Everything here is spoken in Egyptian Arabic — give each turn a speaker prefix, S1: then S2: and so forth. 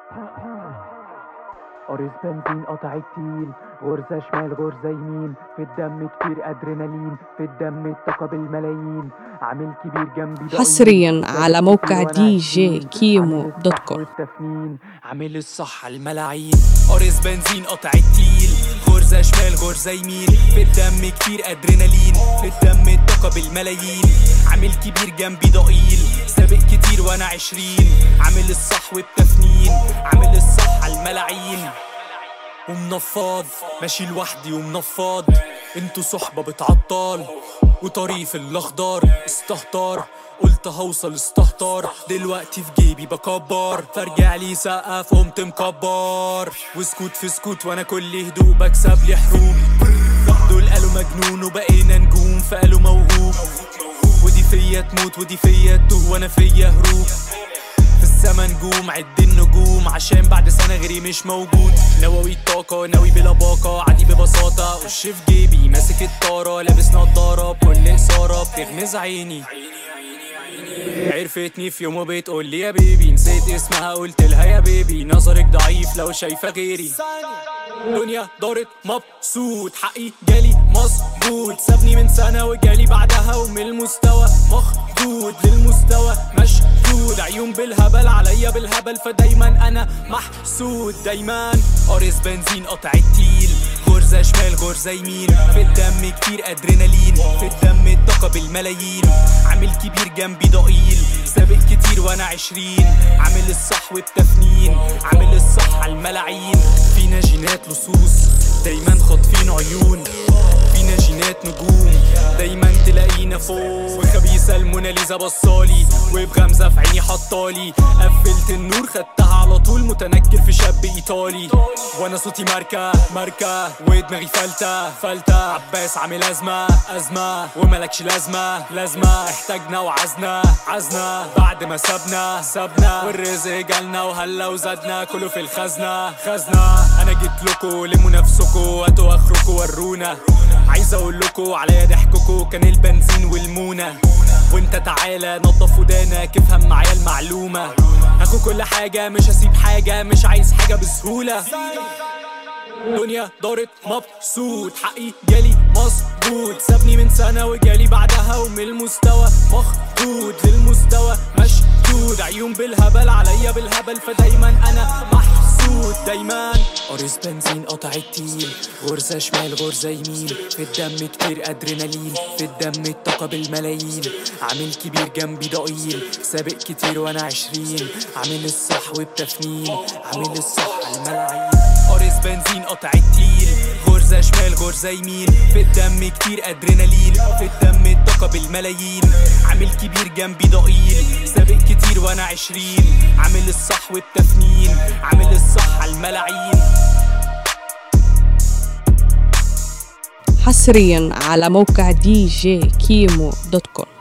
S1: قرص بنزين قطع التيل غرزة شمال غرزة يمين في الدم كتير أدرينالين في الدم الطاقة بالملايين عامل كبير جنبي ضئيل.
S2: حصرياً على
S1: بس
S2: موقع
S1: كتير وأنا
S2: دي جي
S1: عشرين.
S2: كيمو
S1: عامل
S2: دوت
S1: الصح
S2: كوم.
S1: والتفنين
S3: عامل الصح على الملاعين قارص بنزين قطع التيل غرزة شمال غرزة يمين في الدم كتير ادرينالين في الدم الطاقة بالملايين عامل كبير جنبي ضئيل سابق كتير وانا عشرين عامل الصح والتفنين عامل الصح على الملاعين ومنفض ماشي لوحدي ومنفض انتوا صحبة بتعطل وطريف الاخضر استهتر قلت هوصل استهتر دلوقتي في جيبي بكبر فارجع لي سقف قمت مكبر وسكوت في سكوت وانا كل هدوء بكسب لي حروب دول قالوا مجنون وبقينا نجوم فقالوا موهوب ودي فيا تموت ودي فيا تتوه وانا فيا هروب في السما نجوم عد النجوم عشان بعد سنة غيري مش موجود نواوي الطاقة ناوي بلا باقة عادي ببساطة وش في جيبي ماسك الطارة لابس نضارة بكل إثارة بتغمز عيني عرفتني في يوم وبتقول لي يا بيبي نسيت اسمها قلت لها يا بيبي نظرك ضعيف لو شايفة غيري دنيا دارت مبسوط حقي جالي مظبوط سابني من سنة وجالي بعدها ومن المستوى مخدود للمستوى مشدود عيون بالهبل عليا بالهبل فدايما انا محسود دايما قارص بنزين قطع التيل غرزة شمال غرزة يمين في الدم كتير ادرينالين في الدم الطاقة بالملايين عامل كبير جنبي ضئيل سابق كتير وانا عشرين عامل الصح والتفنين عامل الصح على الملاعين فينا جينات لصوص دايما خاطفين عيون فينا جينات نجوم دايما تلاقينا فوق وخبيثة الموناليزا بصالي وبغمزة في عيني حطالي قفلت النور خدتها على طول متنكر في شاب ايطالي وانا صوتي ماركة ماركة ودماغي فلتة فلتة عباس عامل ازمة ازمة وملكش لازمة لازمة احتاجنا وعزنا عزنا بعد ما سابنا سابنا والرزق جالنا وهلا وزادنا كله في الخزنة خزنة انا جيت لكو لموا نفسكو هاتوا اخركو ورونا عايز اقول لكو عليا ضحككو كان البنزين والمونة وانت تعالى نضف ودانك افهم معايا المعلومة هاخد كل حاجة مش هسيب حاجة مش عايز حاجة بسهولة دنيا دارت مبسوط حقي جالي مظبوط سابني من سنة وجالي بعدها ومن المستوى مخدود للمستوى مشدود عيون بالهبل عليا بالهبل فدايما انا محسود دايما قارص بنزين قطع التيل غرزة شمال غرزة يمين في الدم كتير ادرينالين في الدم الطاقة بالملايين عامل كبير جنبي ضئيل سابق كتير وانا عشرين عامل الصح وبتفنين عامل الصح على الملاعين قارص بنزين قطع التيل غرزة شمال غرزة يمين في الدم كتير ادرينالين في الدم الطاقة بالملايين عامل كبير جنبي ضئيل سابق كتير وانا عشرين عامل الصح والتفنين عامل الصح على الملاعين
S2: حصريا على موقع دي جي كيمو دوت كوم